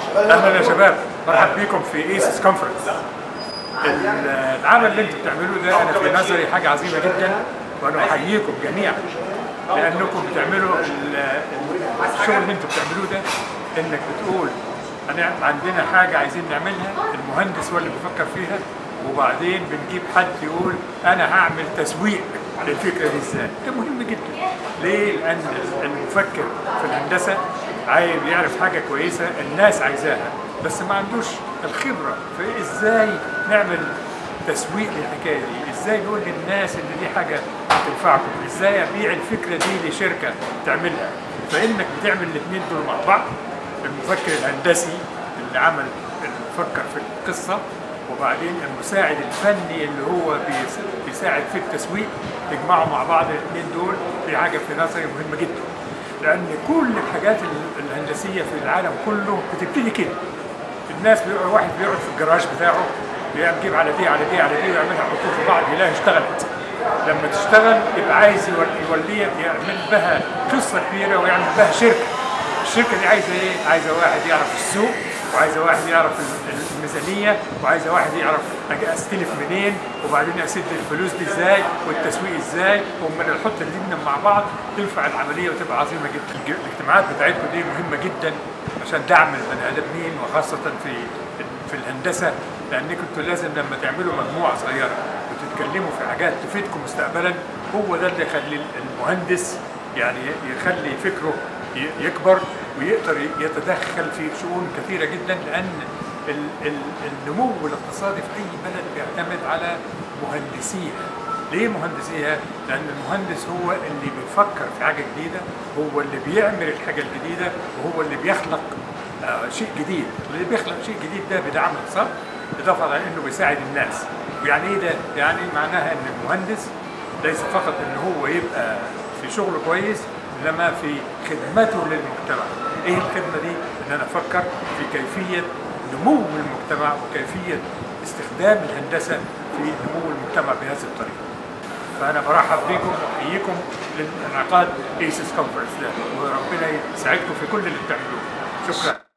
اهلا يا شباب مرحب بيكم في ايسس كونفرنس العمل اللي انتم بتعملوه ده انا في نظري حاجه عظيمه جدا وانا احييكم جميعا لانكم بتعملوا ال- الشغل اللي انتم بتعملوه ده انك بتقول انا عندنا حاجه عايزين نعملها المهندس هو اللي بيفكر فيها وبعدين بنجيب حد يقول انا هعمل تسويق للفكره دي ازاي ده مهم جدا ليه لان المفكر في الهندسه عايز يعرف حاجه كويسه الناس عايزاها بس ما عندوش الخبره في ازاي نعمل تسويق للحكايه دي ازاي نقول للناس ان دي حاجه تنفعكم ازاي ابيع الفكره دي لشركه تعملها فانك بتعمل الاثنين دول مع بعض المفكر الهندسي اللي عمل اللي فكر في القصه وبعدين المساعد الفني اللي هو بيس- بيساعد في التسويق تجمعوا مع بعض الاثنين دول دي حاجه في نظري مهمه جدا لان كل الحاجات ال- الهندسيه في العالم كله بتبتدي كده الناس بيقعد واحد بيقعد في الجراج بتاعه بيجيب على دي على دي على دي ويعملها يحطوها في بعض يلاقيها اشتغلت لما تشتغل يبقى عايز يول- يوليها يعمل بها قصه كبيره ويعمل بها شركه الشركه دي عايزه ايه؟ عايزه واحد يعرف السوق وعايزه واحد يعرف ال- الميزانيه وعايزه واحد يعرف أجي استلف منين وبعدين اسد الفلوس دي ازاي والتسويق ازاي ومن نحط الاثنين مع بعض تنفع العمليه وتبقى عظيمه جدا الج- الاجتماعات بتاعتكم دي مهمه جدا عشان دعم البني ادمين وخاصه في في الهندسه لان كنتوا لازم لما تعملوا مجموعه صغيره وتتكلموا في حاجات تفيدكم مستقبلا هو ده اللي يخلي المهندس يعني يخلي فكره ي- يكبر ويقدر يتدخل في شؤون كثيره جدا لان ال- ال- النمو الاقتصادي في اي بلد بيعتمد على مهندسيها ليه مهندسيها؟ لأن المهندس هو اللي بيفكر في حاجة جديدة هو اللي بيعمل الحاجة الجديدة وهو اللي بيخلق آه شيء جديد اللي بيخلق شيء جديد ده بدعم الاقتصاد إضافة على إنه بيساعد الناس يعني إيه ده؟ يعني معناها إن المهندس ليس فقط إن هو يبقى في شغله كويس إنما في خدمته للمجتمع إيه الخدمة دي؟ إن أنا أفكر في كيفية نمو المجتمع وكيفية استخدام الهندسة في نمو المجتمع بهذه الطريقة فأنا برحب بكم وأحييكم لانعقاد ايسس كونفرنس ده وربنا يساعدكم في كل اللي بتعملوه شكرا